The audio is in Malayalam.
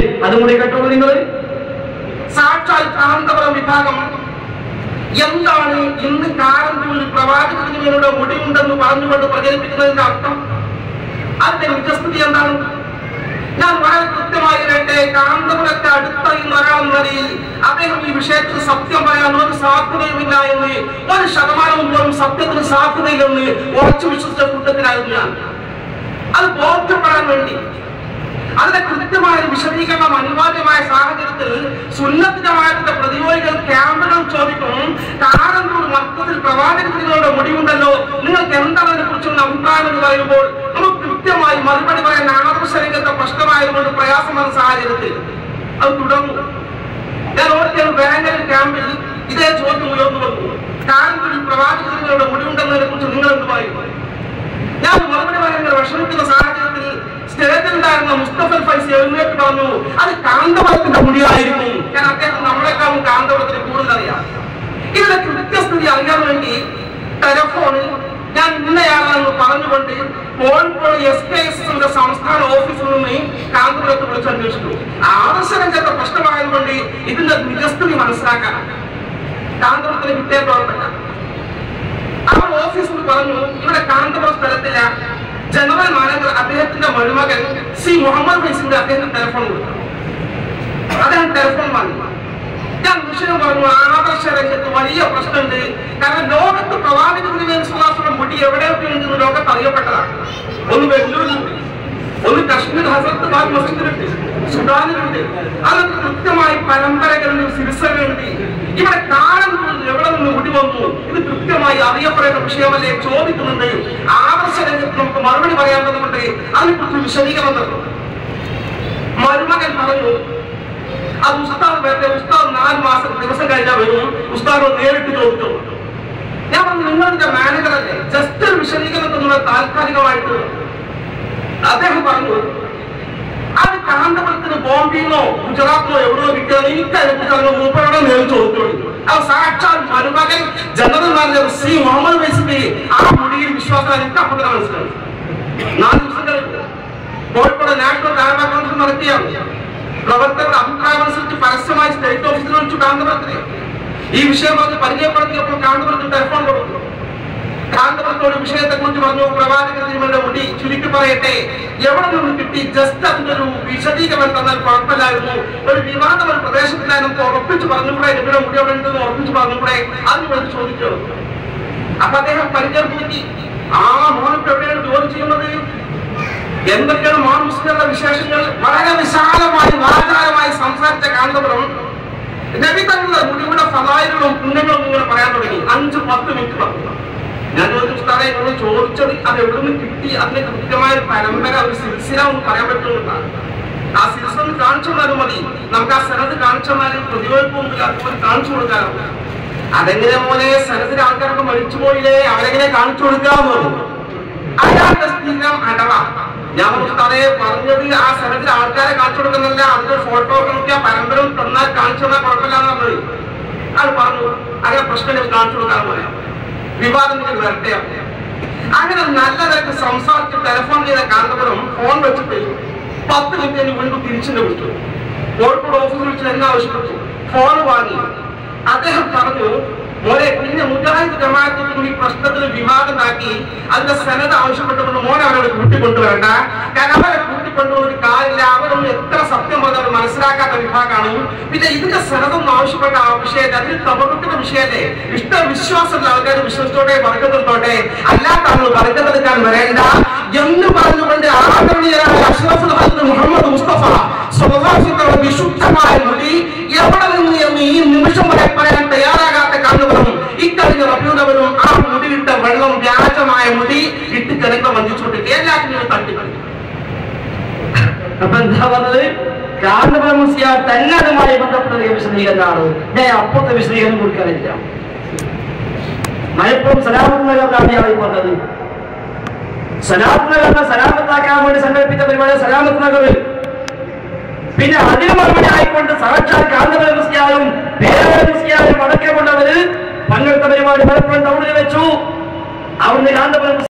അതും കൂടി കേട്ടോളൂ നിങ്ങൾ സാക്ഷാൽ കാന്തപുരം വിഭാഗം എന്താണ് ഇന്ന് കാരന്തൂരിൽ പ്രവാചകരുടെ മുടിയുണ്ടെന്ന് പറഞ്ഞുകൊണ്ട് പ്രചരിപ്പിക്കുന്നതിന്റെ അർത്ഥം അതിന്റെ നിജസ്ഥിതി എന്താണ് ഞാൻ വളരെ കൃത്യമായി കേട്ടെ കാന്തപുരത്തെ അടുത്തറിയുന്ന ഒരാളെന്ന നിലയിൽ അദ്ദേഹം ഈ വിഷയത്തിൽ സത്യം പറയാൻ ഒരു സാധ്യതയുമില്ല എന്ന് ഒരു ശതമാനം പോലും സത്യത്തിന് സാധ്യതയില്ലെന്ന് ഉറച്ചു വിശ്വസിച്ച കൂട്ടത്തിലായിരുന്നു ഞാൻ അത് ബോധ്യപ്പെടാൻ വേണ്ടി അതിന്റെ കൃത്യമായ ഒരു വിശദീകരണം അനിവാര്യമായ സാഹചര്യത്തിൽ സുന്നത്ത് ജമാഅത്തിന്റെ പ്രതിയോഗികൾ ക്യാമ്പുകൾ ചോദിക്കും കാരന്തൂർ മർക്കത്തിൽ പ്രവാചകരുടെ മുടിവുണ്ടല്ലോ നിങ്ങൾക്ക് എന്താണ് അതിനെ കുറിച്ചുള്ള അഭിപ്രായം എന്ന് പറയുമ്പോൾ നമുക്ക് കൃത്യമായി മറുപടി പറയാൻ ആദർശ രംഗത്തെ പ്രശ്നമായതുകൊണ്ട് പ്രയാസം വന്ന സാഹചര്യത്തിൽ അത് തുടർന്നു ഞാൻ ഓർക്കാൻ ബാംഗ്ലൂർ ക്യാമ്പിൽ ഇതേ ചോദ്യം ഉയർന്നു വന്നു കാരന്തൂരിൽ പ്രവാചകരുടെ മുടിവുണ്ടെന്നതിനെ കുറിച്ച് നിങ്ങൾ എന്ത് പറയും ഞാൻ മറുപടി പറയുന്ന വിഷമിക്കുന്ന സാഹചര്യത്തിൽ സ്റ്റേജിലുണ്ടായിരുന്ന മുസ്തഫൽ ഫൈസി എഴുന്നേറ്റ് പറഞ്ഞു അത് കാന്തപുരത്തിന്റെ മുടിയായിരുന്നു ഞാൻ അദ്ദേഹം നമ്മളെക്കാളും കാന്തപുരത്തിന് കൂടുതൽ അറിയാം ഇതിന്റെ കൃത്യസ്ഥിതി അറിയാൻ വേണ്ടി ടെലഫോണിൽ ഞാൻ ഇന്നയാളാണെന്ന് പറഞ്ഞുകൊണ്ട് കോഴിക്കോട് എസ് കെ എസ് എസിന്റെ സംസ്ഥാന ഓഫീസിൽ നിന്ന് കാന്തപുരത്ത് വിളിച്ച് അന്വേഷിച്ചു ആദർശ രംഗത്തെ പ്രശ്നമായതുകൊണ്ട് ഇതിന്റെ നിജസ്ഥിതി മനസ്സിലാക്കാൻ കാന്തപുരത്തിന് കിട്ടിയ പ്രവർത്തനം അവർ ഓഫീസിൽ പറഞ്ഞു ഇവിടെ കാന്തപുരം സ്ഥലത്തില്ല ജനറൽ മാനേജർ അദ്ദേഹത്തിന്റെ മരുമകൻ സി മുഹമ്മദ് ഫൈസിന്റെ അദ്ദേഹം ടെലിഫോൺ കൊടുത്തു അദ്ദേഹം ടെലിഫോൺ വാങ്ങി ഞാൻ വിഷയം പറഞ്ഞു ആദർശ രംഗത്ത് വലിയ പ്രശ്നമുണ്ട് കാരണം ലോകത്ത് പ്രവാചകരുടെ സുഹാസുരം മുടി എവിടെയൊക്കെ ഉണ്ടെന്ന് ലോകത്ത് അറിയപ്പെട്ടതാണ് ഒന്ന് ബംഗളൂരിലുണ്ട് ഒന്ന് കശ്മീർ ഹസരത്ത് ബാഗ് മസ്ജിദിലുണ്ട് സുഡാനിലുണ്ട് അതൊക്കെ കൃത്യമായി പരമ്പരകളുണ്ട് സിരിസകളുണ്ട് ഇവിടെ കാലം കൊണ്ട് എവിടെ നിന്ന് മുടി വന്നു ഇത് കൃത്യമായി അറിയപ്പെടേണ്ട വിഷയമല്ലേ ചോദിക്കുന്നുണ്ട് ആദർശ രംഗത്ത് നമുക്ക് മറുപടി പറയാവുന്നതുകൊണ്ട് അതിനെക്കുറിച്ച് വിശദീകരണം തന്നു മരുമകൻ പറഞ്ഞു അത് ഉസ്താദ് വരട്ടെ ഉസ്താദ് നാല് മാസം ദിവസം കഴിഞ്ഞാൽ വരും ഉസ്താദ് ഒന്ന് നേരിട്ട് ചോദിച്ചു ഞാൻ പറഞ്ഞു നിങ്ങളുടെ മാനേജർ അല്ലേ ജസ്റ്റ് ഒരു വിശദീകരണം തന്നത് താൽക്കാലികമായിട്ട് അദ്ദേഹം പറഞ്ഞു അത് കാന്തപുരത്തിന് ബോംബെന്നോ ഗുജറാത്തിനോ എവിടെയോ കിട്ടിയത് എനിക്ക് അതിനെക്കുറിച്ച് മൂപ്പരോടെ നേരിട്ട് ചോദിച്ചു അത് സാക്ഷാൽ മരുമകൻ ജനറൽ മാനേജർ സി മുഹമ്മദ് വൈസിന്റെ ആ മുടിയിൽ വിശ്വാസം എനിക്ക് അപ്പോൾ തന്നെ മനസ്സിലായി നാല് ദിവസം കഴിഞ്ഞു കോഴിക്കോട് നാഷണൽ ഡയലോഗ് കോൺഫറൻസ് നടത്തിയാണ് പ്രവർത്തകരുടെ അഭിപ്രായം അനുസരിച്ച് പരസ്യമായി സ്റ്റേറ്റ് ഓഫീസിൽ വിളിച്ചു കാന്തപുരത്തിന് ഈ വിഷയം പറഞ്ഞ് പരിചയപ്പെടുത്തിയപ്പോൾ കാന്തപുരത്തിന് ടെലിഫോൺ കൊടുത്തു കാന്തപുരത്തോട് വിഷയത്തെ കുറിച്ച് പറഞ്ഞു പ്രവാചക നിങ്ങളുടെ മുടി ചുരുക്കി പറയട്ടെ എവിടെ നിന്ന് കിട്ടി ജസ്റ്റ് അതിന്റെ ഒരു വിശദീകരണം തന്നാൽ കുഴപ്പമില്ലായിരുന്നു ഒരു വിവാദം ഒരു പ്രദേശത്തിലായി നമുക്ക് ഉറപ്പിച്ച് പറഞ്ഞുകൂടെ ഇവിടെ മുടി എവിടെ ഉണ്ടെന്ന് ഉറപ്പിച്ച് പറഞ്ഞുകൂടെ അതിന് വേണ്ടി ചോദിച്ചു അപ്പൊ അദ്ദേഹം പരിചയം കൂട്ടി ആ മോനിപ്പ് എവിടെയാണ് ജോലി ചെയ്യുന്നത് എന്തൊക്കെയാണ് മോൻ മുസ്ലിങ്ങളുടെ വിശേഷങ്ങൾ വളരെ വിശാലമായി വാചാരമായി സംസാരിച്ച കാന്തപുരം നബി തങ്ങളുടെ മുടിയുടെ ഫലായികളും പുണ്യങ്ങളും ഇങ്ങനെ പറയാൻ തുടങ്ങി അഞ്ച് പത്ത് മിനിറ്റ് പറഞ്ഞു ഞാൻ ചോദിച്ചു സാറേ നിങ്ങൾ ചോദിച്ചത് അത് എവിടെ നിന്ന് കിട്ടി അതിന് കൃത്യമായ ഒരു പരമ്പര ഒരു സിൽസില ഒന്ന് പറയാൻ പറ്റുമെന്നാണ് ആ സിൽസില ഒന്ന് കാണിച്ചു തന്നാലും മതി നമുക്ക് ആ സ്ഥലത്ത് കാണിച്ചു തന്നാലും പ്രതിരോധമൊന്നുമില്ല അതുപോലെ കാണിച്ചു കൊടുക്കാറുണ്ട് അതെങ്ങനെ മോനെ സ്ഥലത്തിലെ ആൾക്കാരൊക്കെ മരിച്ചു പോയില്ലേ അവരെങ്ങനെ കാണിച്ചു കൊടുക്കാമെന്ന് പറഞ്ഞു അയാളുടെ സ്ഥിരം അടവ ഞാൻ ഉസ്താദെ പറഞ്ഞത് ആ സ്ഥലത്തിൽ ആൾക്കാരെ കാണിച്ചു കൊടുക്കുന്നില്ല അതിന്റെ ഫോട്ടോ ഒക്കെ നോക്കിയാ പരമ്പരം തന്നാൽ കാണിച്ചു തന്നാൽ കുഴപ്പമില്ലാന്ന് പറഞ്ഞത് അത് പറഞ്ഞു അങ്ങനെ പ്രശ്നം കാണിച്ചു കൊടുക്കാൻ പറയാം വിവാദം നിങ്ങൾ വരട്ടെ അങ്ങനെ നല്ല നിലക്ക് സംസാരിച്ച് ടെലിഫോൺ ചെയ്ത കാന്തപുരം ഫോൺ വെച്ചിട്ട് പത്ത് മിനിറ്റ് കഴിഞ്ഞ് വീണ്ടും തിരിച്ചു വിളിച്ചു കോഴിക്കോട് ഓഫീസിൽ വിളിച്ച് എന്നെ ആവശ്യപ്പെട്ടു ഫോൺ വാങ്ങി അദ്ദേഹം പറഞ്ഞു മോനെ പിന്നെ മുജാഹിദ് ജമാഅത്തിൽ ഈ പ്രശ്നത്തിൽ വിവാദമാക്കി അതിന്റെ സനത് ആവശ്യപ്പെട്ടപ്പോൾ മോനെ അവരെ കൂട്ടിക്കൊണ്ടുവരണ്ട കാരണം അവരെ കൂട്ടിക്കൊണ്ടുവന്ന ഒരു കാര്യമില്ല അവരൊന്നും എത്ര സത്യം പറഞ്ഞാലും മനസ്സിലാക്കാത്ത വിഭാഗമാണ് പിന്നെ ഇതിന്റെ സനതൊന്നും ആവശ്യപ്പെട്ട ആ വിഷയത്തെ അതിൽ തമകത്തിന്റെ വിഷയല്ലേ ഇഷ്ട വിശ്വാസമുള്ള ആൾക്കാർ വിശ്വസിച്ചോട്ടെ വർഗത്തോട്ടെ അല്ലാത്ത ആളുകൾ വർഗത്തെടുക്കാൻ വരേണ്ട എന്ന് പറഞ്ഞുകൊണ്ട് ആദരണീയരായ അഷ്റഫുൽ ഹൽക്ക് മുഹമ്മദ് മുസ്തഫ സ്വഭാവത്തിന്റെ വിശുദ്ധമായ മുടി എവിടെ നിന്ന് എന്ന് ഈ നിമിഷം വരെ പറയാൻ തയ്യാറാകാത്ത കാണുന്നവരും ഇക്കഴിഞ്ഞ റബ്യൂനവരും ആ മുടിയിട്ട വെള്ളം വ്യാജമായ മുടി ഇട്ട് ജനങ്ങളെ വഞ്ചിച്ചുകൊണ്ടിട്ട് എല്ലാത്തിനും തട്ടിക്കളി അപ്പൊ എന്താ പറഞ്ഞത് കാന്തപുരം മുസ്ലിയാർ തന്നെ അതുമായി ബന്ധപ്പെട്ട ഒരു വിശദീകരണമാണ് ഞാൻ അപ്പുറത്തെ വിശദീകരണം കൊടുക്കാനില്ല മലപ്പുറം സലാമത്ത് നഗർ കാവ്യായി പറഞ്ഞത് സലാമത്ത് നഗറിനെ സലാമത്താക്കാൻ വേണ്ടി സംഘടിപ്പിച്ച പരിപാടി സലാമത്ത് നഗറിൽ പിന്നെ അതിന് മറുപടി ആയിക്കൊണ്ട് സാക്ഷാൽ കാന്തപുരം മുസ്ലിയാരും പേരവര മുസ്ലിയാരും അടക്കെ കൊണ്ടവര് പങ്കെടുത്ത പരിപാടി മലപ്പുറം ടൗണിൽ വെച്ചു അവിടുന്ന് കാന്തപുരം